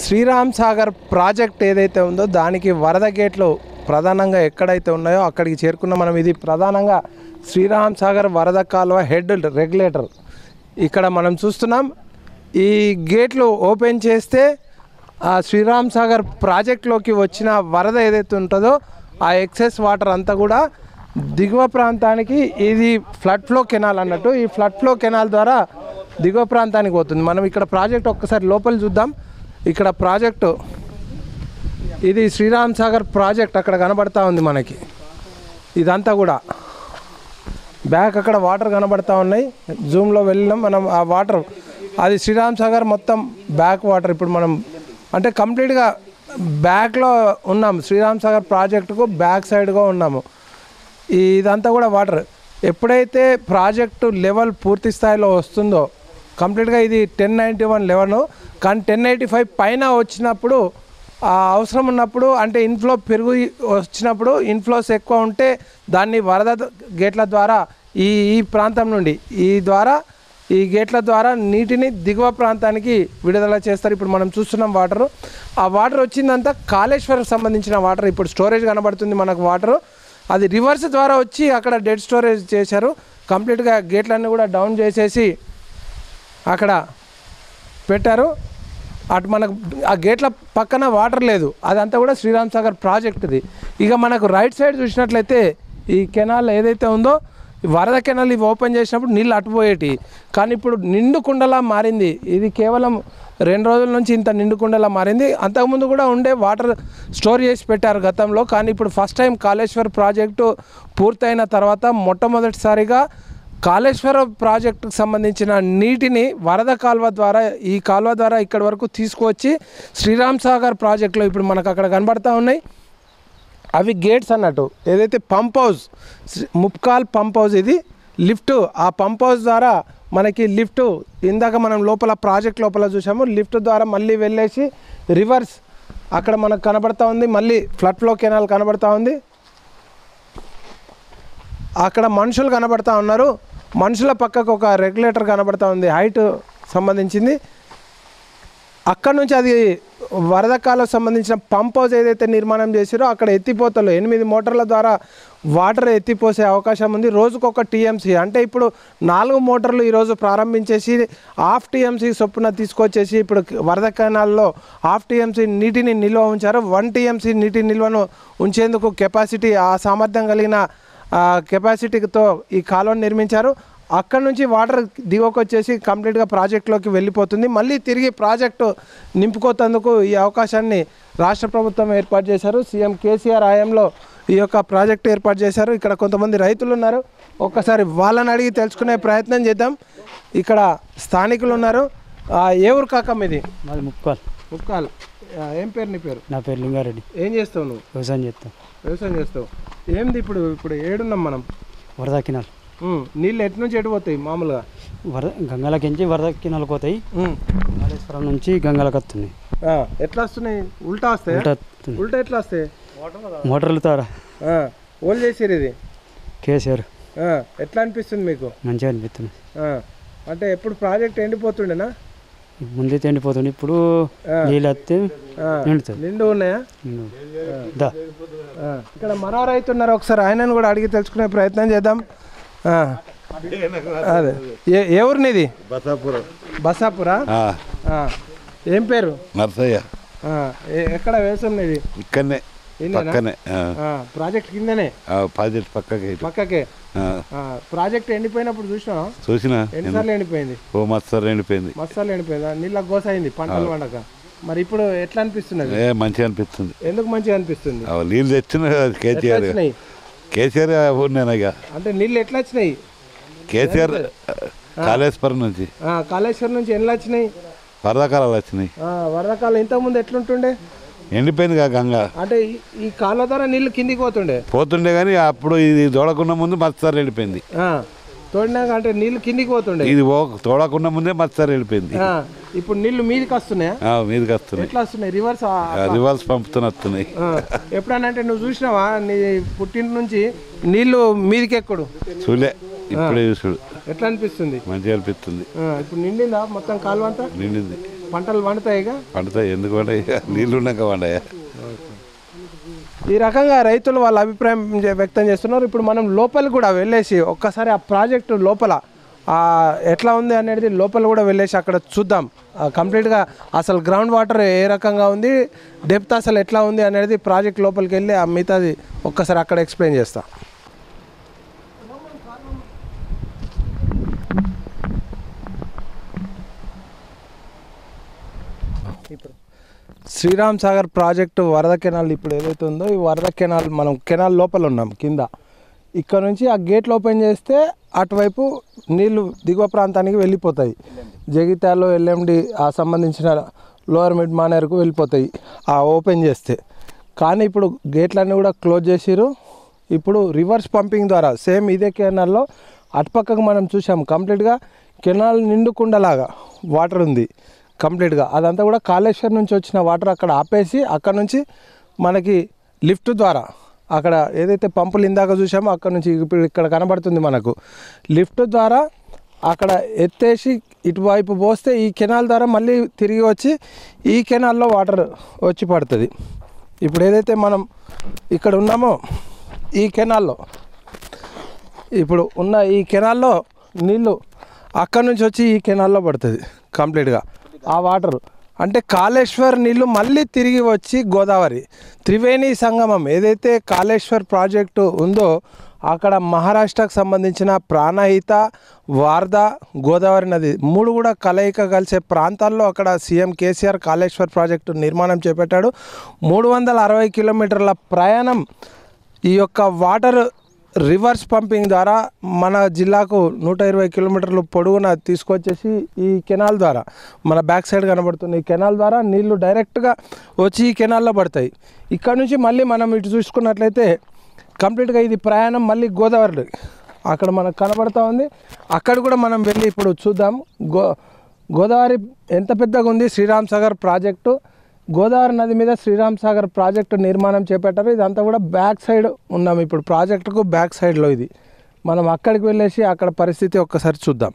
Sriram Sagar project ఏదైతే ఉందో దానికి వరద గేట్లు ప్రధానంగా ఎక్కడైతే ఉన్నాయో అక్కడికి చేరుకున్న మనం ఇది ప్రధానంగా శ్రీరామ్ సాగర్ వరద కాలువ హెడ్ రెగ్యులేటర్ ఇక్కడ మనం చూస్తున్నాం ఈ గేట్లు ఓపెన్ చేస్తే ఆ శ్రీరామ్ సాగర్ ప్రాజెక్ట్లోకి వచ్చిన వరద ఏదైతే ఉంటుందో ఆ ఎక్సెస్ వాటర్ అంతా కూడా దిగువ ప్రాంతానికి ఇది ఫ్లడ్ ఫ్లో కెనాల్ అన్నట్టు ఈ ఫ్లడ్ ఫ్లో కెనాల్ ద్వారా దిగువ ప్రాంతానికి పోతుంది మనం ఇక్కడ ప్రాజెక్ట్ ఒక్కసారి లోపల చూద్దాం ఇక్కడ ప్రాజెక్టు ఇది శ్రీరామ్ సాగర్ ప్రాజెక్ట్ అక్కడ కనబడతా ఉంది మనకి ఇదంతా కూడా బ్యాక్ అక్కడ వాటర్ కనబడతా ఉన్నాయి జూమ్లో వెళ్ళినాం మనం ఆ వాటర్ అది శ్రీరామ్ సాగర్ మొత్తం బ్యాక్ వాటర్ ఇప్పుడు మనం అంటే కంప్లీట్గా బ్యాక్లో ఉన్నాం శ్రీరామ్ సాగర్ ప్రాజెక్టుకు బ్యాక్ సైడ్గా ఉన్నాము ఈ ఇదంతా కూడా వాటర్ ఎప్పుడైతే ప్రాజెక్టు లెవెల్ పూర్తి స్థాయిలో వస్తుందో కంప్లీట్గా ఇది టెన్ నైంటీ వన్ లెవెన్ కానీ టెన్ ఎయిటీ ఫైవ్ పైన వచ్చినప్పుడు ఆ అవసరం ఉన్నప్పుడు అంటే ఇన్ఫ్లో పెరుగు వచ్చినప్పుడు ఇన్ఫ్లోస్ ఎక్కువ ఉంటే దాన్ని వరద గేట్ల ద్వారా ఈ ఈ ప్రాంతం నుండి ఈ ద్వారా ఈ గేట్ల ద్వారా నీటిని దిగువ ప్రాంతానికి విడుదల చేస్తారు ఇప్పుడు మనం చూస్తున్నాం వాటర్ ఆ వాటర్ వచ్చిందంతా కాళేశ్వరం సంబంధించిన వాటర్ ఇప్పుడు స్టోరేజ్ కనబడుతుంది మనకు వాటర్ అది రివర్స్ ద్వారా వచ్చి అక్కడ డెడ్ స్టోరేజ్ చేశారు కంప్లీట్గా గేట్లన్నీ కూడా డౌన్ చేసేసి అక్కడ పెట్టారు అటు మనకు ఆ గేట్ల పక్కన వాటర్ లేదు అదంతా కూడా శ్రీరామ్ సాగర్ ప్రాజెక్టుది ఇక మనకు రైట్ సైడ్ చూసినట్లయితే ఈ కెనాల్ ఏదైతే ఉందో ఈ వరద కెనాల్ ఇవి ఓపెన్ చేసినప్పుడు నీళ్ళు అటుపోయేటి కానీ ఇప్పుడు నిండు కుండలా మారింది ఇది కేవలం రెండు రోజుల నుంచి ఇంత నిండు కుండలా మారింది అంతకుముందు కూడా ఉండే వాటర్ స్టోర్ చేసి పెట్టారు గతంలో కానీ ఇప్పుడు ఫస్ట్ టైం కాళేశ్వర్ ప్రాజెక్టు పూర్తయిన తర్వాత మొట్టమొదటిసారిగా కాళేశ్వరం ప్రాజెక్టుకు సంబంధించిన నీటిని వరద కాలువ ద్వారా ఈ కాలువ ద్వారా ఇక్కడి వరకు తీసుకువచ్చి శ్రీరామ్ సాగర్ ప్రాజెక్టులో ఇప్పుడు మనకు అక్కడ కనబడతా ఉన్నాయి అవి గేట్స్ అన్నట్టు ఏదైతే పంప్ హౌస్ శ్రీ- ముప్కాల్ పంప్ హౌస్ ఇది లిఫ్ట్ ఆ పంప్ హౌస్ ద్వారా మనకి లిఫ్ట్ ఇందాక మనం లోపల ప్రాజెక్ట్ లోపల చూసాము లిఫ్ట్ ద్వారా మళ్ళీ వెళ్ళేసి రివర్స్ అక్కడ మనకు కనబడతా ఉంది మళ్ళీ ఫ్లడ్ ఫ్లో కెనాల్ కనబడతా ఉంది అక్కడ మనుషులు కనబడతా ఉన్నారు మనుషుల పక్కకు ఒక రెగ్యులేటర్ కనబడతా ఉంది హైట్ సంబంధించింది అక్కడ నుంచి అది వరద కాలం సంబంధించిన పంప్ హౌస్ ఏదైతే నిర్మాణం చేసిరో అక్కడ ఎత్తిపోతలు ఎనిమిది మోటార్ల ద్వారా వాటర్ ఎత్తిపోసే అవకాశం ఉంది రోజుకొక టీఎంసీ అంటే ఇప్పుడు నాలుగు మోటార్లు ఈరోజు ప్రారంభించేసి హాఫ్ టీఎంసీ చొప్పున తీసుకొచ్చేసి ఇప్పుడు వరద కెనాల్లో హాఫ్ టీఎంసీ నీటిని నిల్వ ఉంచారు వన్ టీఎంసీ నీటి నిల్వను ఉంచేందుకు కెపాసిటీ ఆ సామర్థ్యం కలిగిన ఆ కెపాసిటీతో ఈ కాలువను నిర్మించారు అక్కడ నుంచి వాటర్ దిగువకు వచ్చేసి కంప్లీట్గా ప్రాజెక్టులోకి వెళ్ళిపోతుంది మళ్ళీ తిరిగి ప్రాజెక్టు నింపుకోతందుకు ఈ అవకాశాన్ని రాష్ట్ర ప్రభుత్వం ఏర్పాటు చేశారు సీఎం కేసీఆర్ హయాంలో ఈ యొక్క ప్రాజెక్టు ఏర్పాటు చేశారు ఇక్కడ కొంతమంది రైతులు ఉన్నారు ఒక్కసారి వాళ్ళని అడిగి తెలుసుకునే ప్రయత్నం చేద్దాం ఇక్కడ స్థానికులు ఉన్నారు ఆ, ఏ ఊరు కాక మీది మాది ముక్కాల్ ముక్కాల్ ఆ, ఏం పేరు నీ పేరు నా పేరు లింగారెడ్డి ఏం చేస్తావు నువ్వు వ్యవసాయం చేస్తాం వ్యవసాయం చేస్తావు ఏంది ఇప్పుడు ఇప్పుడు ఏడున్నాం మనం వరద కినాల్ ఉమ్, నీళ్ళు ఎటు నుంచి ఎటు పోతాయి మామూలుగా వరద గంగలకించి వరద కినాలకు పోతాయి ఉమ్, కాళేశ్వరం నుంచి గంగలకు వస్తున్నాయి ఆ, ఎట్లా వస్తున్నాయి ఉల్టా వస్తాయి ఉల్టా వస్తుంది. ఉల్టా ఎట్లా వస్తాయి మోటార్లు తారా ఆ, ఓల్ చేసిరు ఇది కేసీఆర్ ఆ, ఎట్లా అనిపిస్తుంది మీకు మంచిగా అనిపిస్తుంది ఆ, అంటే ఎప్పుడు ప్రాజెక్ట్ ఎండిపోతుండేనా ముందే ఎండిపోతుంది ఇప్పుడు ఆ. నీళ్ళు వస్తే ఆ, నిండుతుంది నిండు ఉన్నాయా నిండు. దా ఆ, ఇక్కడ మరో రైతు ఉన్నారు ఒకసారి ఆయనను కూడా అడిగి తెలుసుకునే ప్రయత్నం చేద్దాం ఆ, అదే ఏ ఏ ఊరినిది బసాపురం బసాపురా ఆ, ఏం పేరు నర్సయ్య ఆ, ఏ- ఎక్కడ వ్యవసాయం ఇది ఇక్కడనే ఈయనేనా? పక్కనే ఆ, ఆ, ప్రాజెక్ట్ కిందనే ఆ, ప్రాజెక్ట్ పక్కకి ఇటు. పక్కకే ఆ, ఆ, ప్రాజెక్ట్ ఎండిపోయినప్పుడు చూసినావా చూసినా ఎన్నిసార్లు ఎండిపోయింది ఓ మత్సర్ ఎండిపోయింది మస్తాలు ఎండిపోయింది నీళ్ళ గోస అయింది పంటలు పండక మరి ఇప్పుడు ఎట్లా అనిపిస్తున్నది ఏ మంచిగా అనిపిస్తుంది ఎందుకు మంచిగా అనిపిస్తుంది ఆ, నీళ్ళు తెచ్చిన ఎట్లా కేసీఆర్ వచ్చినాయి కేసీఆర్ నేను ఇక అంటే నీళ్ళు ఎట్లా వచ్చినాయి కేసీఆర్ కాళేశ్వరం నుంచి ఆ, కాళేశ్వరం నుంచి ఎన్ని వచ్చినాయి వరదకాలాలు వచ్చినాయి ఆ, వరదకాలం ఇంతకుముందు ఎట్లుంటుండే ఎండిపోయింది కా గంగ అంటే ఈ- ఈ కాలువ ద్వారా నీళ్ళు కిందికి పోతుండే పోతుండే కానీ అప్పుడు ఇది తోడకుండా ముందు మత్సర్ వెళ్ళిపోయింది ఆ, తోడినాక అంటే నీళ్ళు కిందికి పోతుండే ఇది ఓ తోడకుండా ముందే మత్సర్ వెళ్ళిపోయింది ఆ, ఇప్పుడు నీళ్ళు మీదికి వస్తున్నాయా ఆ, మీదకి వస్తున్నాయి ఎట్లా వస్తున్నాయి రివర్స్ ఆ, రివర్స్ పంపుతూనే వస్తున్నాయి ఎప్పుడన్నా అంటే నువ్వు చూసినావా నీ పుట్టింటి నుంచి నీళ్ళు మీదికి ఎక్కుడు చూలే ఇప్పుడే చూసుడు ఎట్లా అనిపిస్తుంది మంచిగా అనిపిస్తుంది ఆ, ఇప్పుడు నిండిందా మొత్తం కాలువ అంతా నిండింది పంటలు పండుతాయిగా పండుతాయి ఎందుకు పండాయి నీళ్ళు ఉన్నాక పండాయా ఈ రకంగా రైతులు వాళ్ళ అభిప్రాయం చే- వ్యక్తం చేస్తున్నారు ఇప్పుడు మనం లోపల కూడా వెళ్ళేసి ఒక్కసారి ఆ ప్రాజెక్టు లోపల ఆ, ఎట్లా ఉంది అనేది లోపల కూడా వెళ్ళేసి అక్కడ చూద్దాం ఆ, కంప్లీట్గా అసలు గ్రౌండ్ వాటర్ ఏ రకంగా ఉంది డెప్త్ అసలు ఎట్లా ఉంది అనేది ప్రాజెక్ట్ లోపలికి వెళ్ళి ఆ మిగతాది ఒక్కసారి అక్కడ ఎక్స్ప్లెయిన్ చేస్తా శ్రీరామ్ సాగర్ ప్రాజెక్టు వరద కెనాల్ ఇప్పుడు ఏదైతే ఉందో ఈ వరద కెనాల్ మనం కెనాల్ లోపల ఉన్నాం కింద ఇక్కడ నుంచి ఆ గేట్లు ఓపెన్ చేస్తే అటువైపు నీళ్లు దిగువ ప్రాంతానికి వెళ్ళిపోతాయి జగిత్యాలో ఎల్ఎండి ఆ సంబంధించిన లోవర్ మిడ్ మానేరుకు వెళ్ళిపోతాయి ఆ ఓపెన్ చేస్తే కానీ ఇప్పుడు గేట్లన్నీ కూడా క్లోజ్ చేసిరు ఇప్పుడు రివర్స్ పంపింగ్ ద్వారా సేమ్ ఇదే కెనాల్లో అటుపక్కకు మనం చూసాం కంప్లీట్గా కెనాల్ నిండుకుండలాగా వాటర్ ఉంది కంప్లీట్గా అదంతా కూడా కాళేశ్వరం నుంచి వచ్చిన వాటర్ అక్కడ ఆపేసి అక్కడ నుంచి మనకి లిఫ్ట్ ద్వారా అక్కడ ఏదైతే పంపులు ఇందాక చూసామో అక్కడ నుంచి ఇప్పుడు ఇక్కడ కనబడుతుంది మనకు లిఫ్ట్ ద్వారా అక్కడ ఎత్తేసి ఇటువైపు పోస్తే ఈ కెనాల్ ద్వారా మళ్ళీ తిరిగి వచ్చి ఈ కెనాల్లో వాటర్ వచ్చి పడుతుంది ఇప్పుడు ఏదైతే మనం ఇక్కడ ఉన్నామో ఈ కెనాల్లో ఇప్పుడు ఉన్న ఈ కెనాల్లో నీళ్ళు అక్కడ నుంచి వచ్చి ఈ కెనాల్లో పడుతుంది కంప్లీట్గా ఆ వాటర్ అంటే కాళేశ్వర్ నీళ్ళు మళ్ళీ తిరిగి వచ్చి గోదావరి త్రివేణి సంగమం ఏదైతే కాళేశ్వర్ ప్రాజెక్టు ఉందో అక్కడ మహారాష్ట్రకు సంబంధించిన ప్రాణహిత వార్ద గోదావరి నది మూడు కూడా కలయిక కలిసే ప్రాంతాల్లో అక్కడ సీఎం కేసీఆర్ కాళేశ్వర్ ప్రాజెక్టు నిర్మాణం చేపట్టాడు మూడు వందల అరవై కిలోమీటర్ల ప్రయాణం ఈ యొక్క వాటర్ రివర్స్ పంపింగ్ ద్వారా మన జిల్లాకు నూట ఇరవై కిలోమీటర్లు పొడవున తీసుకొచ్చేసి ఈ కెనాల్ ద్వారా మన బ్యాక్ సైడ్ కనబడుతుంది ఈ కెనాల్ ద్వారా నీళ్లు డైరెక్ట్గా వచ్చి ఈ కెనాల్లో పడతాయి ఇక్కడ నుంచి మళ్ళీ మనం ఇటు చూసుకున్నట్లయితే కంప్లీట్గా ఇది ప్రయాణం మళ్ళీ గోదావరి అక్కడ మనకు కనబడుతూ ఉంది అక్కడ కూడా మనం వెళ్ళి ఇప్పుడు చూద్దాం గో గోదావరి ఎంత పెద్దగా ఉంది శ్రీరామ్ సాగర్ ప్రాజెక్టు గోదావరి నది మీద శ్రీరామ్ సాగర్ ప్రాజెక్టు నిర్మాణం చేపట్టారు ఇదంతా కూడా బ్యాక్ సైడ్ ఉన్నాం ఇప్పుడు ప్రాజెక్టుకు బ్యాక్ సైడ్లో ఇది మనం అక్కడికి వెళ్ళేసి అక్కడ పరిస్థితి ఒక్కసారి చూద్దాం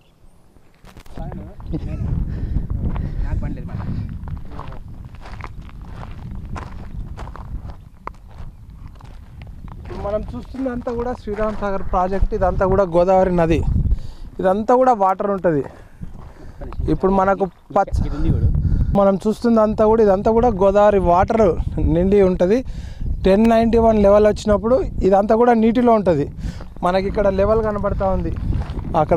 ఇప్పుడు మనం చూస్తుందంతా కూడా శ్రీరామ్ సాగర్ ప్రాజెక్ట్ ఇదంతా కూడా గోదావరి నది ఇదంతా కూడా వాటర్ ఉంటుంది ఇప్పుడు మనకు పచ్చ మనం చూస్తుందంతా కూడా ఇదంతా కూడా గోదావరి వాటర్ నిండి ఉంటుంది టెన్ నైంటీ వన్ లెవెల్ వచ్చినప్పుడు ఇదంతా కూడా నీటిలో ఉంటుంది మనకి ఇక్కడ లెవెల్ కనబడతా ఉంది అక్కడ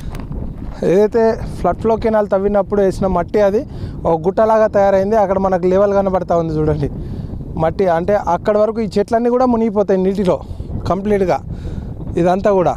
ఏదైతే ఫ్లడ్ ఫ్లో కెనాల్ తవ్వినప్పుడు వేసిన మట్టి అది ఒక గుట్టలాగా తయారైంది అక్కడ మనకు లెవెల్ కనబడతా ఉంది చూడండి మట్టి అంటే అక్కడ వరకు ఈ చెట్లన్నీ కూడా మునిగిపోతాయి నీటిలో కంప్లీట్గా ఇదంతా కూడా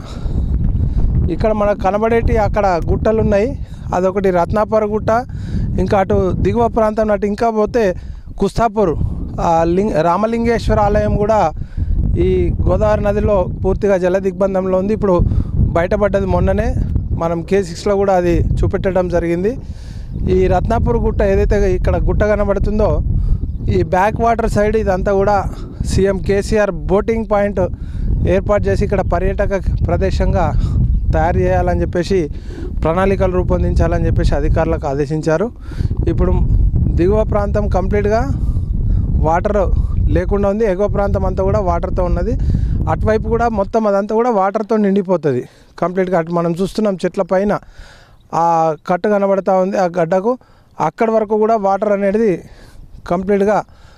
ఇక్కడ మనకు కనబడేటి అక్కడ గుట్టలు ఉన్నాయి అదొకటి రత్నాపర గుట్ట ఇంకా అటు దిగువ ప్రాంతం అటు ఇంకా పోతే కుస్తాపూర్ ఆ లింగ రామలింగేశ్వర ఆలయం కూడా ఈ గోదావరి నదిలో పూర్తిగా జల దిగ్బంధంలో ఉంది ఇప్పుడు బయటపడ్డది మొన్ననే మనం కే సిక్స్లో కూడా అది చూపెట్టడం జరిగింది ఈ రత్నాపూర్ గుట్ట ఏదైతే ఇక్కడ గుట్ట కనబడుతుందో ఈ బ్యాక్ వాటర్ సైడ్ ఇదంతా కూడా సీఎం కేసీఆర్ బోటింగ్ పాయింట్ ఏర్పాటు చేసి ఇక్కడ పర్యాటక ప్రదేశంగా తయారు చేయాలని చెప్పేసి ప్రణాళికలు రూపొందించాలని చెప్పేసి అధికారులకు ఆదేశించారు ఇప్పుడు దిగువ ప్రాంతం కంప్లీట్గా వాటర్ లేకుండా ఉంది ఎగువ ప్రాంతం అంతా కూడా వాటర్తో ఉన్నది అటువైపు కూడా మొత్తం అదంతా కూడా వాటర్తో నిండిపోతుంది కంప్లీట్గా అటు మనం చూస్తున్నాం చెట్ల పైన ఆ కట్టు కనబడతా ఉంది ఆ గడ్డకు అక్కడి వరకు కూడా వాటర్ అనేది కంప్లీట్గా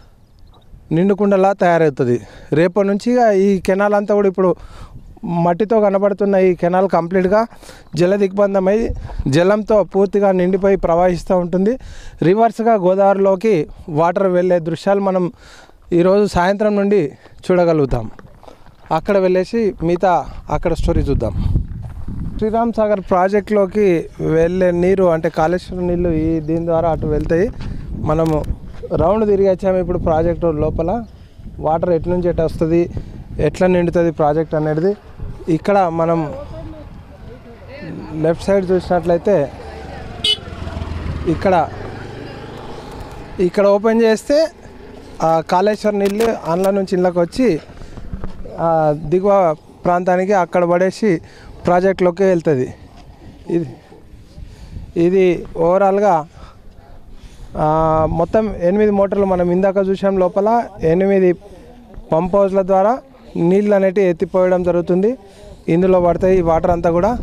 నిండుకుండలా తయారవుతుంది రేపటి నుంచి ఇక ఈ కెనాల్ అంతా కూడా ఇప్పుడు మట్టితో కనబడుతున్న ఈ కెనాల్ కంప్లీట్గా జల దిగ్బంధమై జలంతో పూర్తిగా నిండిపోయి ప్రవహిస్తూ ఉంటుంది రివర్స్గా గోదావరిలోకి వాటర్ వెళ్ళే దృశ్యాలు మనం ఈరోజు సాయంత్రం నుండి చూడగలుగుతాం అక్కడ వెళ్ళేసి మిగతా అక్కడ స్టోరీ చూద్దాం శ్రీరామ్ సాగర్ ప్రాజెక్ట్లోకి వెళ్ళే నీరు అంటే కాళేశ్వరం నీళ్ళు ఈ దీని ద్వారా అటు వెళ్తాయి మనము రౌండ్ తిరిగి వచ్చాము ఇప్పుడు ప్రాజెక్టు లోపల వాటర్ ఎటు నుంచి ఎటు వస్తుంది ఎట్లా నిండుతుంది ప్రాజెక్ట్ అనేది ఇక్కడ మనం లెఫ్ట్ సైడ్ చూసినట్లయితే ఇక్కడ ఇక్కడ ఓపెన్ చేస్తే ఆ కాళేశ్వరం నీళ్ళు అందులో నుంచి ఇళ్ళకి వచ్చి ఆ దిగువ ప్రాంతానికి అక్కడ పడేసి ప్రాజెక్ట్లోకి వెళ్తుంది ఇది ఇది ఓవరాల్గా ఆ, మొత్తం ఎనిమిది మోటార్లు మనం ఇందాక చూసాం లోపల ఎనిమిది పంప్ హౌస్ల ద్వారా నీళ్ళు అనేటివి ఎత్తిపోయడం జరుగుతుంది ఇందులో పడతాయి ఈ వాటర్ అంతా కూడా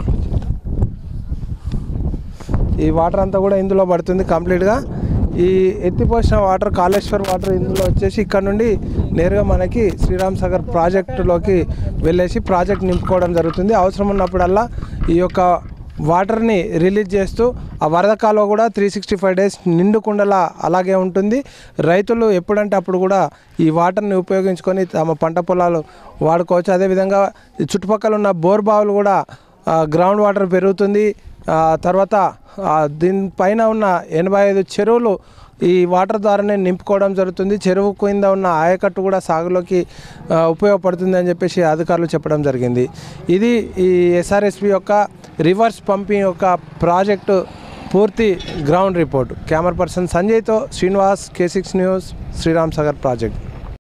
ఈ వాటర్ అంతా కూడా ఇందులో పడుతుంది కంప్లీట్గా ఈ ఎత్తిపోసిన వాటర్ కాళేశ్వర్ వాటర్ ఇందులో వచ్చేసి ఇక్కడ నుండి నేరుగా మనకి శ్రీరామ్ సాగర్ ప్రాజెక్టులోకి వెళ్ళేసి ప్రాజెక్ట్ నింపుకోవడం జరుగుతుంది అవసరం ఉన్నప్పుడల్లా ఈ యొక్క వాటర్ని రిలీజ్ చేస్తూ ఆ వరద కాలువ కూడా త్రీ సిక్స్టీ ఫైవ్ డేస్ నిండుకుండలా అలాగే ఉంటుంది రైతులు ఎప్పుడంటే అప్పుడు కూడా ఈ వాటర్ని ఉపయోగించుకొని తమ పంట పొలాలు వాడుకోవచ్చు అదేవిధంగా ఈ చుట్టుపక్కల ఉన్న బోర్ బావులు కూడా ఆ, గ్రౌండ్ వాటర్ పెరుగుతుంది ఆ, తర్వాత ఆ, దీనిపైన ఉన్న ఎనభై ఐదు చెరువులు ఈ వాటర్ ద్వారానే నింపుకోవడం జరుగుతుంది చెరువు కింద ఉన్న ఆయకట్టు కూడా సాగులోకి ఆ, ఉపయోగపడుతుంది అని చెప్పేసి అధికారులు చెప్పడం జరిగింది ఇది ఈ ఎస్ఆర్ఎస్పి యొక్క రివర్స్ పంపింగ్ యొక్క ప్రాజెక్టు పూర్తి గ్రౌండ్ రిపోర్ట్ కెమెరా పర్సన్ సంజయ్తో Srinivas K six news Sriram Sagar project